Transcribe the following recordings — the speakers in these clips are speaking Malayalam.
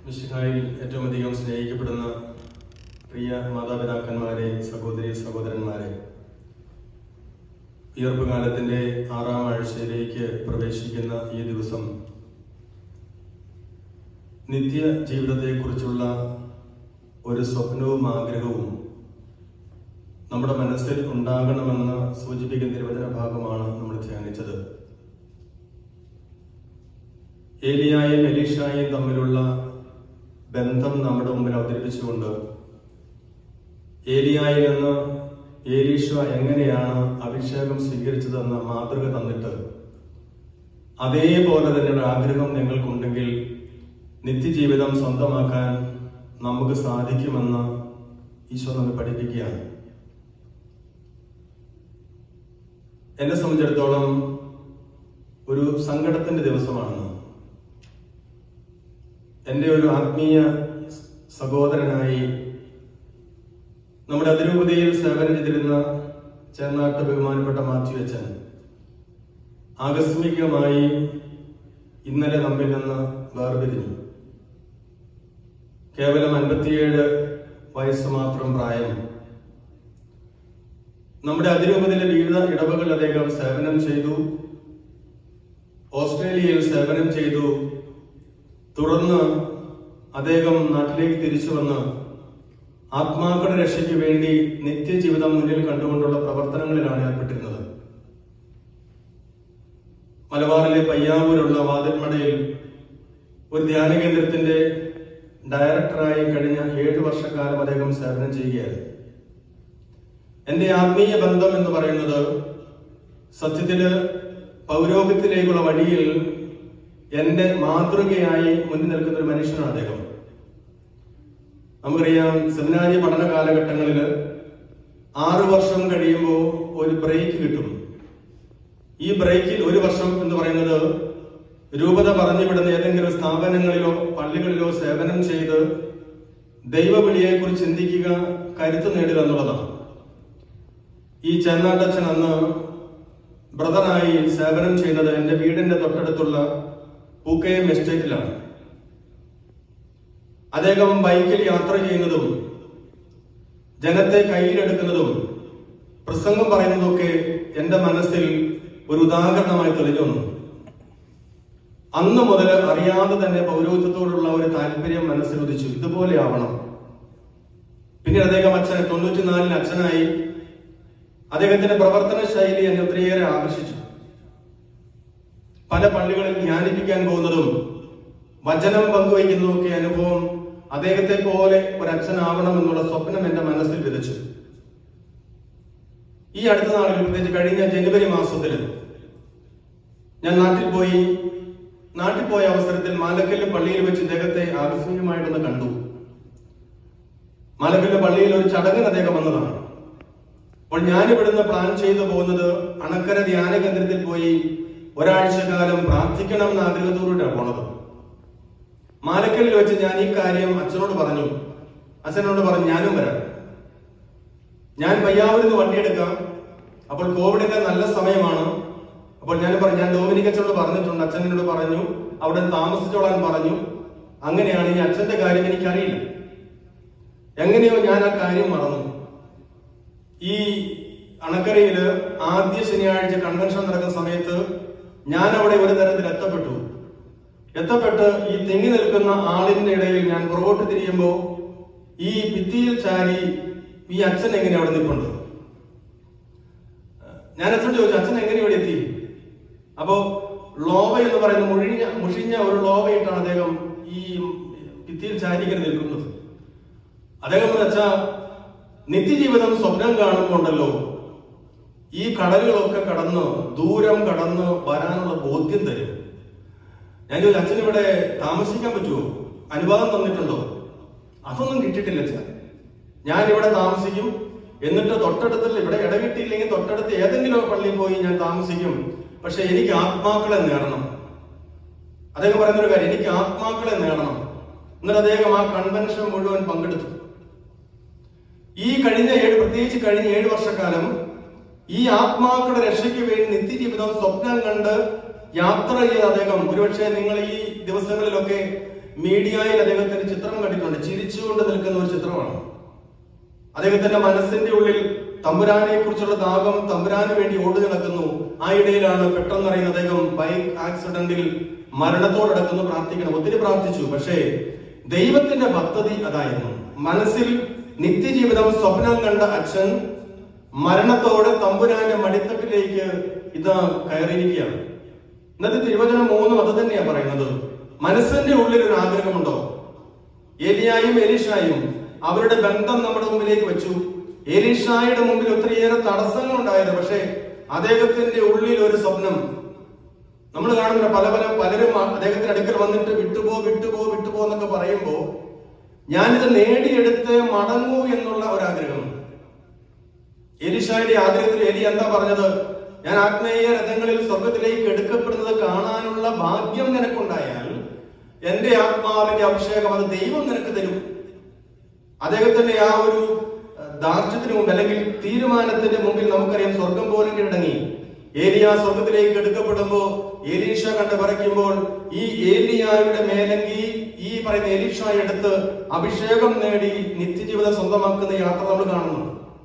മിശിഹായിൽ ഏറ്റവും അധികം സ്നേഹിക്കപ്പെടുന്ന പ്രിയ മാതാപിതാക്കന്മാരെ സഹോദരി സഹോദരന്മാരെ ഉയർപ്പ് കാലത്തിന്റെ ആറാം ആഴ്ചയിലേക്ക് പ്രവേശിക്കുന്ന ഈ ദിവസം നിത്യ ജീവിതത്തെക്കുറിച്ചുള്ള ഒരു സ്വപ്നവും ആഗ്രഹവും നമ്മുടെ മനസ്സിൽ ഉണ്ടാകണമെന്ന് സൂചിപ്പിക്കുന്ന തിരുവചന ഭാഗമാണ് നമ്മൾ ധ്യാനിച്ചത് ഏലിയായും എലീഷായും തമ്മിലുള്ള ബന്ധം നമ്മുടെ മുമ്പിൽ അവതരിപ്പിച്ചുകൊണ്ട് ഏലിയായിൽ നിന്ന് ഏലീഷ എങ്ങനെയാണ് അഭിഷേകം സ്വീകരിച്ചതെന്ന മാതൃക തന്നിട്ട് അതേപോലെ തന്നെ ഒരു ആഗ്രഹം നിങ്ങൾക്കുണ്ടെങ്കിൽ നിത്യജീവിതം സ്വന്തമാക്കാൻ നമുക്ക് സാധിക്കുമെന്ന് ഈശോ നമ്മെ പഠിപ്പിക്കുകയാണ് എന്നെ സംബന്ധിച്ചിടത്തോളം ഒരു സങ്കടത്തിന്റെ ദിവസമാണെന്ന് എൻ്റെ ഒരു ആത്മീയ സഹോദരനായി നമ്മുടെ അതിരൂപതയിൽ സേവനം ചെയ്തിരുന്ന ചേർനാട്ട് ബഹുമാനപ്പെട്ട മാത്യു അച്ഛൻ ആകസ്മികമായി ഇന്നലെ നമ്മിൽ നിന്ന് വേർപിരിഞ്ഞു കേവലം അൻപത്തിയേഴ് വയസ്സ് മാത്രം പ്രായം നമ്മുടെ അതിരൂപതയിലെ വിവിധ ഇടവകൾ അദ്ദേഹം സേവനം ചെയ്തു ഓസ്ട്രേലിയയിൽ സേവനം ചെയ്തു തുടർന്ന് അദ്ദേഹം നാട്ടിലേക്ക് തിരിച്ചു വന്ന് ആത്മാക്കളുടെ രക്ഷയ്ക്ക് വേണ്ടി നിത്യജീവിതം മുന്നിൽ കണ്ടുകൊണ്ടുള്ള പ്രവർത്തനങ്ങളിലാണ് ഏർപ്പെട്ടിരുന്നത് മലബാറിലെ പയ്യാവൂരുള്ള വാതിൽമടയിൽ ഒരു ധ്യാന കേന്ദ്രത്തിന്റെ ഡയറക്ടറായി കഴിഞ്ഞ ഏഴു വർഷക്കാലം അദ്ദേഹം സേവനം ചെയ്യുകയായിരുന്നു എന്റെ ആത്മീയ ബന്ധം എന്ന് പറയുന്നത് സത്യത്തില് പൗരോഹിത്യത്തിലേക്കുള്ള വഴിയിൽ എന്റെ മാതൃകയായി മുന്നിൽ നിൽക്കുന്ന ഒരു മനുഷ്യനാണ് അദ്ദേഹം നമുക്കറിയാം സെമിനാരി പഠന കാലഘട്ടങ്ങളിൽ ആറു വർഷം കഴിയുമ്പോൾ ഒരു ബ്രേക്ക് കിട്ടും ഈ ബ്രേക്കിൽ ഒരു വർഷം എന്ന് പറയുന്നത് രൂപത പറഞ്ഞുവിടുന്ന ഏതെങ്കിലും സ്ഥാപനങ്ങളിലോ പള്ളികളിലോ സേവനം ചെയ്ത് ദൈവവിളിയെ കുറിച്ച് ചിന്തിക്കുക കരുത്ത് നേടുക എന്നുള്ളതാണ് ഈ ചെന്നാട്ടച്ചൻ അന്ന് ബ്രദറായി സേവനം ചെയ്യുന്നത് എന്റെ വീടിന്റെ തൊട്ടടുത്തുള്ള പൂക്കയം എസ്റ്റേറ്റിലാണ് അദ്ദേഹം ബൈക്കിൽ യാത്ര ചെയ്യുന്നതും ജനത്തെ കയ്യിലെടുക്കുന്നതും പ്രസംഗം പറയുന്നതൊക്കെ എന്റെ മനസ്സിൽ ഒരു ഉദാഹരണമായി തെളിഞ്ഞു വന്നു അന്ന് മുതൽ അറിയാതെ തന്നെ പൗരോഹിത്യത്തോടുള്ള ഒരു താല്പര്യം മനസ്സിൽ ഉദിച്ചു ഇതുപോലെ ആവണം പിന്നീട് അദ്ദേഹം അച്ഛൻ തൊണ്ണൂറ്റിനാലിന് അച്ഛനായി അദ്ദേഹത്തിന്റെ പ്രവർത്തന ശൈലി എന്നെ ഒത്തിരിയേറെ ആകർഷിച്ചു പല പള്ളികളിൽ ധ്യാനിപ്പിക്കാൻ പോകുന്നതും വചനം പങ്കുവയ്ക്കുന്നതും ഒക്കെ അനുഭവം അദ്ദേഹത്തെ പോലെ ഒരു അച്ഛനാവണം എന്നുള്ള സ്വപ്നം എന്റെ മനസ്സിൽ വിതച്ചു ഈ അടുത്ത നാളിൽ പ്രത്യേകിച്ച് കഴിഞ്ഞ ജനുവരി മാസത്തിൽ ഞാൻ നാട്ടിൽ പോയി നാട്ടിൽ പോയ അവസരത്തിൽ മാലക്കല്ല് പള്ളിയിൽ വെച്ച് ഇദ്ദേഹത്തെ ആകസ്മികമായിട്ടൊന്ന് കണ്ടു മാലക്കല്ല് പള്ളിയിൽ ഒരു ചടങ്ങിന് അദ്ദേഹം വന്നതാണ് അപ്പോൾ ഞാൻ ഇവിടുന്ന് പ്ലാൻ ചെയ്തു പോകുന്നത് അണക്കര ധ്യാന കേന്ദ്രത്തിൽ പോയി ഒരാഴ്ച കാലം പ്രാർത്ഥിക്കണം എന്ന ആഗ്രഹത്തോടുകൂടിയാണ് പോണത് മാലക്കല്ലിൽ വെച്ച് ഞാൻ ഈ കാര്യം അച്ഛനോട് പറഞ്ഞു അച്ഛനോട് പറഞ്ഞു ഞാനും വരാം ഞാൻ പയ്യാവൂരിൽ നിന്ന് വണ്ടിയെടുക്കാം അപ്പോൾ കോവിഡിന്റെ നല്ല സമയമാണ് അപ്പോൾ ഞാൻ പറഞ്ഞു ഞാൻ ഡോമിനിക് അച്ഛനോട് പറഞ്ഞിട്ടുണ്ട് അച്ഛൻ എന്നോട് പറഞ്ഞു അവിടെ താമസിച്ചോളാൻ പറഞ്ഞു അങ്ങനെയാണ് ഈ അച്ഛന്റെ കാര്യം എനിക്കറിയില്ല എങ്ങനെയോ ഞാൻ ആ കാര്യം മറന്നു ഈ അണക്കരയില് ആദ്യ ശനിയാഴ്ച കൺവെൻഷൻ നടക്കുന്ന സമയത്ത് ഞാൻ അവിടെ ഒരു തരത്തിൽ എത്തപ്പെട്ടു എത്തപ്പെട്ട് ഈ തെങ്ങി നിൽക്കുന്ന ആളിന്റെ ഇടയിൽ ഞാൻ പുറകോട്ട് തിരിയുമ്പോ ഈ ഭിത്തിയിൽ ചാരി ഈ അച്ഛൻ എങ്ങനെ അവിടെ നിൽപ്പുണ്ട് ഞാൻ അച്ഛൻ ചോദിച്ചു അച്ഛൻ എങ്ങനെ ഇവിടെ എത്തി അപ്പോ ലോവ എന്ന് പറയുന്ന മുഴിഞ്ഞ മുഷിഞ്ഞ ഒരു ലോവയിട്ടാണ് അദ്ദേഹം ഈ ഭിത്തിയിൽ ചാരി ഇങ്ങനെ നിൽക്കുന്നത് അദ്ദേഹം വെച്ചാ നിത്യജീവിതം സ്വപ്നം കാണുമ്പോണ്ടല്ലോ ഈ കടലുകളൊക്കെ കടന്ന് ദൂരം കടന്ന് വരാനുള്ള ബോധ്യം തരും ഞാൻ ചോദിച്ചു അച്ഛൻ ഇവിടെ താമസിക്കാൻ പറ്റുമോ അനുവാദം തന്നിട്ടുണ്ടോ അതൊന്നും കിട്ടിയിട്ടില്ല അച്ഛൻ ഞാൻ ഇവിടെ താമസിക്കും എന്നിട്ട് തൊട്ടടുത്തുള്ള ഇവിടെ ഇടകിട്ടിയില്ലെങ്കിൽ തൊട്ടടുത്ത് ഏതെങ്കിലും പള്ളിയിൽ പോയി ഞാൻ താമസിക്കും പക്ഷെ എനിക്ക് ആത്മാക്കളെ നേടണം അദ്ദേഹം പറയുന്ന ഒരു കാര്യം എനിക്ക് ആത്മാക്കളെ നേടണം എന്നിട്ട് അദ്ദേഹം ആ കൺവെൻഷൻ മുഴുവൻ പങ്കെടുത്തു ഈ കഴിഞ്ഞ ഏഴ് പ്രത്യേകിച്ച് കഴിഞ്ഞ ഏഴ് വർഷക്കാലം ഈ ആത്മാക്കളുടെ രക്ഷയ്ക്ക് വേണ്ടി നിത്യജീവിതം സ്വപ്നം കണ്ട് യാത്ര ചെയ്ത അദ്ദേഹം ഒരുപക്ഷെ നിങ്ങൾ ഈ ദിവസങ്ങളിലൊക്കെ മീഡിയയിൽ അദ്ദേഹത്തിന്റെ ചിത്രം കണ്ടിട്ടുണ്ട് ചിരിച്ചുകൊണ്ട് നിൽക്കുന്ന ഒരു ചിത്രമാണ് അദ്ദേഹത്തിന്റെ മനസ്സിന്റെ ഉള്ളിൽ തമ്പുരാനെ കുറിച്ചുള്ള ദാഹം തമ്പുരാന് വേണ്ടി ഓടി നടക്കുന്നു ആ ഇടയിലാണ് പെട്ടെന്നറിയുന്ന അദ്ദേഹം ബൈക്ക് ആക്സിഡന്റിൽ മരണത്തോടടുക്കുന്നു പ്രാർത്ഥിക്കണം ഒത്തിരി പ്രാർത്ഥിച്ചു പക്ഷേ ദൈവത്തിന്റെ പദ്ധതി അതായിരുന്നു മനസ്സിൽ നിത്യജീവിതം സ്വപ്നം കണ്ട അച്ഛൻ മരണത്തോടെ തമ്പുരാന്റെ മടിത്തട്ടിലേക്ക് ഇത് കയറിയിരിക്കുകയാണ് ഇന്നത്തെ തിരുവചനം മൂന്നും അത് തന്നെയാ പറയുന്നത് മനസ്സിന്റെ ഉള്ളിൽ ഒരു ആഗ്രഹമുണ്ടോ ഏലിയായും എലീഷായും അവരുടെ ബന്ധം നമ്മുടെ മുമ്പിലേക്ക് വെച്ചു എലീഷായുടെ മുമ്പിൽ ഒത്തിരിയേറെ തടസ്സങ്ങൾ ഉണ്ടായിരുന്നു പക്ഷേ അദ്ദേഹത്തിന്റെ ഉള്ളിൽ ഒരു സ്വപ്നം നമ്മൾ കാണുന്ന പല പല പലരും ആ- അദ്ദേഹത്തിന്റെ അടുക്കൽ വന്നിട്ട് വിട്ടുപോ വിട്ടുപോ വിട്ടുപോ എന്നൊക്കെ പറയുമ്പോ ഞാനിത് നേടിയെടുത്ത് മടങ്ങൂ എന്നുള്ള ഒരാഗ്രഹം എലിഷായുടെ ആഗ്രഹത്തിൽ എലി എന്താ പറഞ്ഞത് ഞാൻ ആത്മീയ രഥങ്ങളിൽ സ്വർഗത്തിലേക്ക് എടുക്കപ്പെടുന്നത് കാണാനുള്ള ഭാഗ്യം നിനക്കുണ്ടായാൽ എന്റെ ആത്മാവിന്റെ അഭിഷേകം അത് ദൈവം നിനക്ക് തരും അദ്ദേഹത്തിന്റെ ആ ഒരു അഹ്, ദാർഢ്യത്തിന് മുമ്പ് അല്ലെങ്കിൽ തീരുമാനത്തിന്റെ മുമ്പിൽ നമുക്കറിയാം സ്വർഗം പോലും കീഴടങ്ങി ഏലിയ സ്വർഗത്തിലേക്ക് എടുക്കപ്പെടുമ്പോ ഏലീഷ കണ്ട് പറിക്കുമ്പോൾ ഈ ഏലിയായുടെ മേലങ്കി ഈ പറയുന്ന ഏലീഷ എടുത്ത് അഭിഷേകം നേടി നിത്യജീവിതം സ്വന്തമാക്കുന്ന യാത്ര നമ്മൾ കാണുന്നു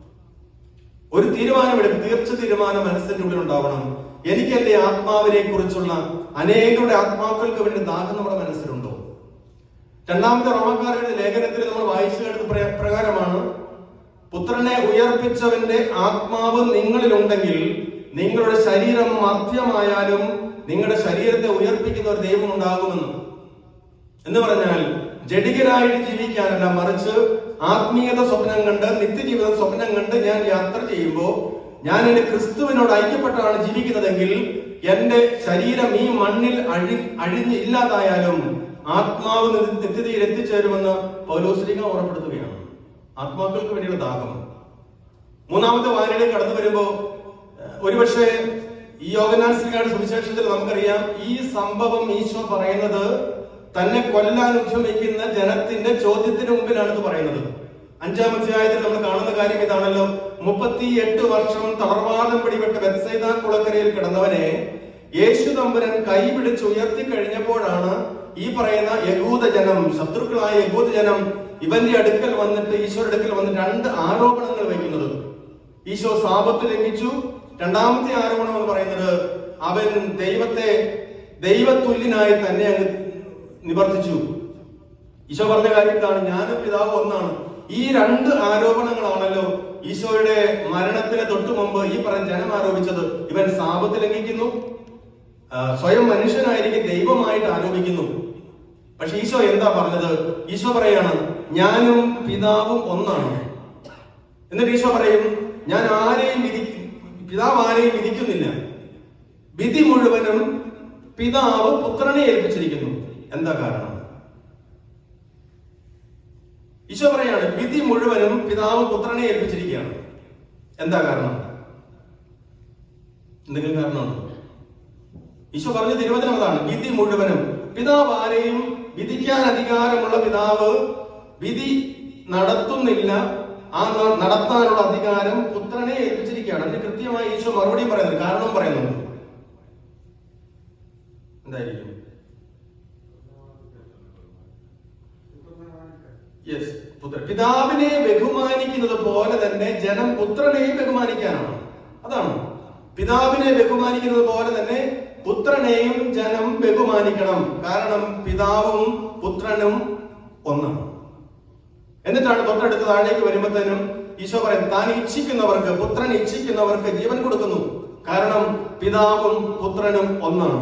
ഒരു തീരുമാനമെടുക്കും തീർച്ച തീരുമാനം മനസ്സിന്റെ ഉള്ളിൽ ഉണ്ടാവണം എനിക്ക് എന്റെ ആത്മാവിനെ കുറിച്ചുള്ള അനേകരുടെ ആത്മാക്കൾക്ക് വേണ്ടി ദാഹം നമ്മുടെ മനസ്സിലുണ്ടോ രണ്ടാമത്തെ റോമക്കാരുടെ ലേഖനത്തിൽ നമ്മൾ വായിച്ചു കേട്ടത് പ്ര- പ്രകാരമാണ് പുത്രനെ ഉയർപ്പിച്ചവന്റെ ആത്മാവ് നിങ്ങളിലുണ്ടെങ്കിൽ നിങ്ങളുടെ ശരീരം മധ്യമായാലും നിങ്ങളുടെ ശരീരത്തെ ഉയർപ്പിക്കുന്ന ഒരു ദൈവം ഉണ്ടാകുമെന്ന് എന്ന് പറഞ്ഞാൽ ജഡികരായിട്ട് ജീവിക്കാനല്ല മറിച്ച് ആത്മീയത സ്വപ്നം കണ്ട് നിത്യജീവിത സ്വപ്നം കണ്ട് ഞാൻ യാത്ര ചെയ്യുമ്പോൾ ഞാൻ എന്റെ ക്രിസ്തുവിനോട് ഐക്യപ്പെട്ടാണ് ജീവിക്കുന്നതെങ്കിൽ എന്റെ ശരീരം ഈ മണ്ണിൽ അഴി അഴിഞ്ഞ് ഇല്ലാതായാലും ആത്മാവ് നി- നിത്യതയിൽ എത്തിച്ചേരുമെന്ന് പൗലോസ്ലിക ഉറപ്പെടുത്തുകയാണ് ആത്മാക്കൾക്ക് വേണ്ടിയുള്ള ദാഹം മൂന്നാമത്തെ വായനയിലേക്ക് കടന്നു വരുമ്പോ ഏഹ്, ഒരുപക്ഷെ ഈ യോഗനാൻസിക്കാട് സുവിശേഷത്തിൽ നമുക്കറിയാം ഈ സംഭവം ഈശോ പറയുന്നത് തന്നെ കൊല്ലാൻ ഉദ്യമിക്കുന്ന ജനത്തിന്റെ ചോദ്യത്തിന് മുമ്പിലാണ് ഇത് പറയുന്നത് അഞ്ചാം അധ്യായത്തിൽ നമ്മൾ കാണുന്ന കാര്യം ഇതാണല്ലോ മുപ്പത്തി എട്ട് വർഷം തളർവാദം പിടിപെട്ട് ബെത്സൈദ കുളക്കരയിൽ കിടന്നവനെ യേശു തമ്പുരൻ കൈപിടിച്ച് ഉയർത്തി കഴിഞ്ഞപ്പോഴാണ് ഈ പറയുന്ന യഹൂദ ജനം ശത്രുക്കളായ യഹൂദ ജനം ഇവന്റെ അടുക്കൽ വന്നിട്ട് ഈശോയുടെ അടുക്കൽ വന്നിട്ട് രണ്ട് ആരോപണങ്ങൾ വയ്ക്കുന്നത് ഈശോ സാപത്ത് ലംഘിച്ചു രണ്ടാമത്തെ ആരോപണം എന്ന് പറയുന്നത് അവൻ ദൈവത്തെ ദൈവതുല്യനായി തന്നെ അങ്ങ് നിവർത്തിച്ചു ഈശോ പറഞ്ഞ കാര്യം ഇതാണ് ഞാനും പിതാവ് ഒന്നാണ് ഈ രണ്ട് ആരോപണങ്ങളാണല്ലോ ഈശോയുടെ മരണത്തിന് തൊട്ടു മുമ്പ് ഈ പറഞ്ഞ ജനം ആരോപിച്ചത് ഇവൻ സാപത്ത് ലംഘിക്കുന്നു ആ, സ്വയം മനുഷ്യനായിരിക്കും ദൈവമായിട്ട് ആരോപിക്കുന്നു പക്ഷെ ഈശോ എന്താ പറഞ്ഞത് ഈശോ പറയാണ് ഞാനും പിതാവും ഒന്നാണ് എന്നിട്ട് ഈശോ പറയും ഞാൻ ആരെയും വിധി പിതാവ് ആരെയും വിധിക്കുന്നില്ല വിധി മുഴുവനും പിതാവ് പുത്രനെ ഏൽപ്പിച്ചിരിക്കുന്നു എന്താ കാരണം ഈശോ പറയാണ് വിധി മുഴുവനും പിതാവ് പുത്രനെ ഏൽപ്പിച്ചിരിക്കുകയാണ് എന്താ കാരണം എന്തെങ്കിലും കാരണമുണ്ടോ ഈശോ പറഞ്ഞ തിരുവചനം അതാണ് വിധി മുഴുവനും പിതാവ് ആരെയും വിധിക്കാൻ അധികാരമുള്ള പിതാവ് വിധി നടത്തുന്നില്ല ആ ന- നടത്താനുള്ള അധികാരം പുത്രനെ ഏൽപ്പിച്ചിരിക്കുകയാണ് അതിന് കൃത്യമായി ഈശോ മറുപടി പറയുന്നുണ്ട് കാരണവും പറയുന്നുണ്ട് എന്തായിരിക്കും യെസ് പുത്രൻ പിതാവിനെ ബഹുമാനിക്കുന്നത് പോലെ തന്നെ ജനം പുത്രനെയും ബഹുമാനിക്കാനാണ് അതാണ് പിതാവിനെ ബഹുമാനിക്കുന്നത് പോലെ തന്നെ പുത്രനെയും ജനം ബഹുമാനിക്കണം കാരണം പിതാവും പുത്രനും ഒന്നാണ് എന്നിട്ടാണ് തൊട്ടടുത്ത് താഴേക്ക് വരുമ്പോഴത്തേനും ഈശോ പറയും താൻ ഇച്ഛിക്കുന്നവർക്ക് പുത്രൻ ഇച്ഛിക്കുന്നവർക്ക് ജീവൻ കൊടുക്കുന്നു കാരണം പിതാവും പുത്രനും ഒന്നാണ്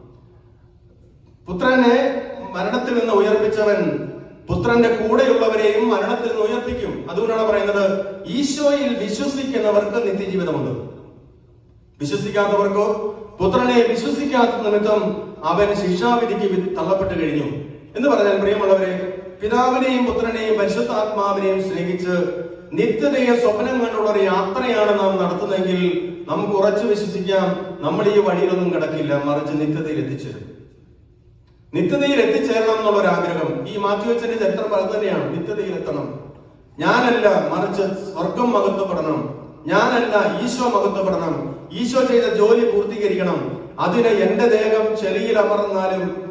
പുത്രനെ മരണത്തിൽ നിന്ന് ഉയർപ്പിച്ചവൻ പുത്രന്റെ കൂടെയുള്ളവരെയും മരണത്തിൽ നിന്ന് ഉയർപ്പിക്കും അതുകൊണ്ടാണ് പറയുന്നത് ഈശോയിൽ വിശ്വസിക്കുന്നവർക്ക് നിത്യജീവിതമുണ്ട് വിശ്വസിക്കാത്തവർക്കോ പുത്രനെ വിശ്വസിക്കാത്ത നിമിത്തം അവൻ ശിക്ഷാവിധിക്ക് വി- തള്ളപ്പെട്ട് കഴിഞ്ഞു എന്ന് പറഞ്ഞാൽ പ്രിയമുള്ളവരെ പിതാവിനെയും പുത്രനെയും പരിശുദ്ധാത്മാവിനെയും സ്നേഹിച്ച് നിത്യതയെ സ്വപ്നം കണ്ടുള്ള ഒരു യാത്രയാണ് നാം നടത്തുന്നതെങ്കിൽ നമുക്ക് ഉറച്ചു വിശ്വസിക്കാം നമ്മൾ ഈ വഴിയിലൊന്നും കിടക്കില്ല മറിച്ച് നിത്യതയിൽ എത്തിച്ചേരും നിത്യതയിൽ എത്തിച്ചേരണം എന്നുള്ള ഒരു ആഗ്രഹം ഈ മാത്യു അച്ഛന്റെ ചരിത്രം അത് തന്നെയാണ് നിത്യതയിൽ എത്തണം ഞാനല്ല മറിച്ച് സ്വർഗം മഹത്വപ്പെടണം ഞാനല്ല ഈശോ മഹത്വപ്പെടണം ഈശോ ചെയ്ത ജോലി പൂർത്തീകരിക്കണം അതിന് എന്റെ ദേഹം ചെളിയിൽ അമർന്നാലും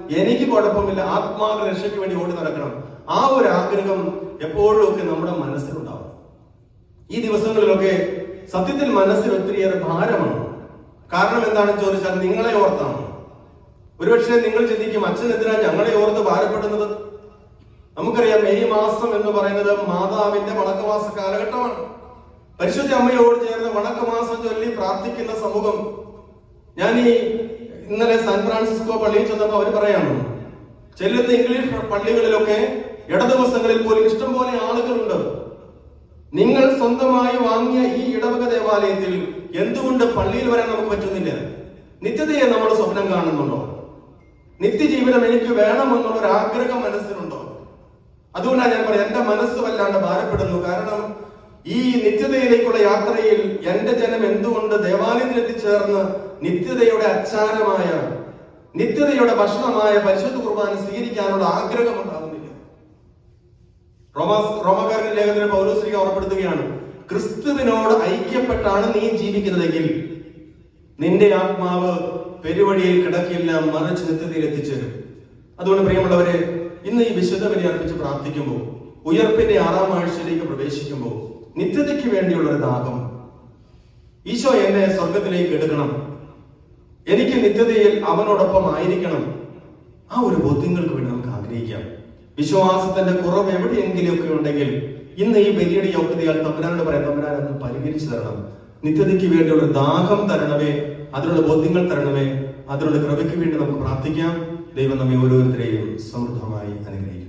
എനിക്ക് കുഴപ്പമില്ല ആത്മാവ രക്ഷയ്ക്ക് വേണ്ടി ഓടി നടക്കണം ആ ഒരു ആഗ്രഹം എപ്പോഴും ഒക്കെ നമ്മുടെ മനസ്സിലുണ്ടാവും ഈ ദിവസങ്ങളിലൊക്കെ സത്യത്തിൽ മനസ്സിൽ ഒത്തിരിയേറെ ഭാരമാണ് കാരണം എന്താണെന്ന് ചോദിച്ചാൽ നിങ്ങളെ ഓർത്താണ് ഒരുപക്ഷെ നിങ്ങൾ ചിന്തിക്കും അച്ഛൻ എന്തിനാ ഞങ്ങളെ ഓർത്ത് ഭാരപ്പെടുന്നത് നമുക്കറിയാം മെയ് മാസം എന്ന് പറയുന്നത് മാതാവിന്റെ വണക്കമാസ കാലഘട്ടമാണ് പരിശുദ്ധ അമ്മയോട് ചേർന്ന് വണക്കമാസം ചൊല്ലി പ്രാർത്ഥിക്കുന്ന സമൂഹം ഞാൻ ഈ ഇന്നലെ സാൻ ഫ്രാൻസിസ്കോ പള്ളിയിൽ ചെന്നപ്പോൾ അവർ പറയാണ് ചെല്ലുന്ന ഇംഗ്ലീഷ് പള്ളികളിലൊക്കെ ഇടദിവസങ്ങളിൽ പോലും ഇഷ്ടംപോലെ ആളുകളുണ്ട് നിങ്ങൾ സ്വന്തമായി വാങ്ങിയ ഈ ഇടവക ദേവാലയത്തിൽ എന്തുകൊണ്ട് പള്ളിയിൽ വരാൻ നമുക്ക് പറ്റുന്നില്ല നിത്യതയെ നമ്മൾ സ്വപ്നം കാണുന്നുണ്ടോ നിത്യജീവിതം എനിക്ക് വേണമെന്നുള്ള ഒരു ആഗ്രഹം മനസ്സിലുണ്ടോ അതുകൊണ്ടാണ് ഞാൻ പറയാം എന്റെ മനസ്സ് വല്ലാണ്ട് ഭാരപ്പെടുന്നു കാരണം ഈ നിത്യതയിലേക്കുള്ള യാത്രയിൽ എന്റെ ജനം എന്തുകൊണ്ട് ദേവാലയത്തിൽ എത്തിച്ചേർന്ന് നിത്യതയുടെ അച്ചാരമായ നിത്യതയുടെ ഭക്ഷണമായ പരിശുദ്ധ കുർബാന സ്വീകരിക്കാനുള്ള ആഗ്രഹം ഉണ്ടാകുന്നില്ല റോമാ റോമാകാരന്റെ ലേഖനത്തിൽ പൗലോസ്ലിക ഓർപ്പെടുത്തുകയാണ് ക്രിസ്തുവിനോട് ഐക്യപ്പെട്ടാണ് നീ ജീവിക്കുന്നതെങ്കിൽ നിന്റെ ആത്മാവ് പെരുവഴിയിൽ കിടക്കില്ല മറിച്ച് നിത്യതയിൽ എത്തിച്ചേരും അതുകൊണ്ട് പ്രിയമുള്ളവരെ ഇന്ന് ഈ വിശുദ്ധ ബലി അർപ്പിച്ച് പ്രാർത്ഥിക്കുമ്പോൾ ഉയർപ്പിന്റെ ആറാം ആഴ്ചയിലേക്ക് പ്രവേശിക്കുമ്പോൾ നിത്യതയ്ക്ക് വേണ്ടിയുള്ള ഒരു ദാഹം ഈശോ എന്നെ സ്വർഗത്തിലേക്ക് എടുക്കണം എനിക്ക് നിത്യതയിൽ അവനോടൊപ്പം ആയിരിക്കണം ആ ഒരു ബോധ്യങ്ങൾക്ക് വേണ്ടി നമുക്ക് ആഗ്രഹിക്കാം വിശ്വാസത്തിന്റെ കുറവ് എവിടെയെങ്കിലുമൊക്കെ ഉണ്ടെങ്കിൽ ഇന്ന് ഈ ബലിയുടെ യോഗ്യതയാൽ തമ്പുരാനോട് പറയാം തമ്പുരാൻ അതൊന്ന് പരിഹരിച്ചു തരണം നിത്യതയ്ക്ക് വേണ്ടിയുള്ള ഒരു ദാഹം തരണമേ അതിനുള്ള ബോധ്യങ്ങൾ തരണമേ അതിനുള്ള കൃപയ്ക്ക് വേണ്ടി നമുക്ക് പ്രാർത്ഥിക്കാം ദൈവം നമ്മെ ഓരോരുത്തരെയും സമൃദ്ധമായി അനുഗ്രഹിക്കും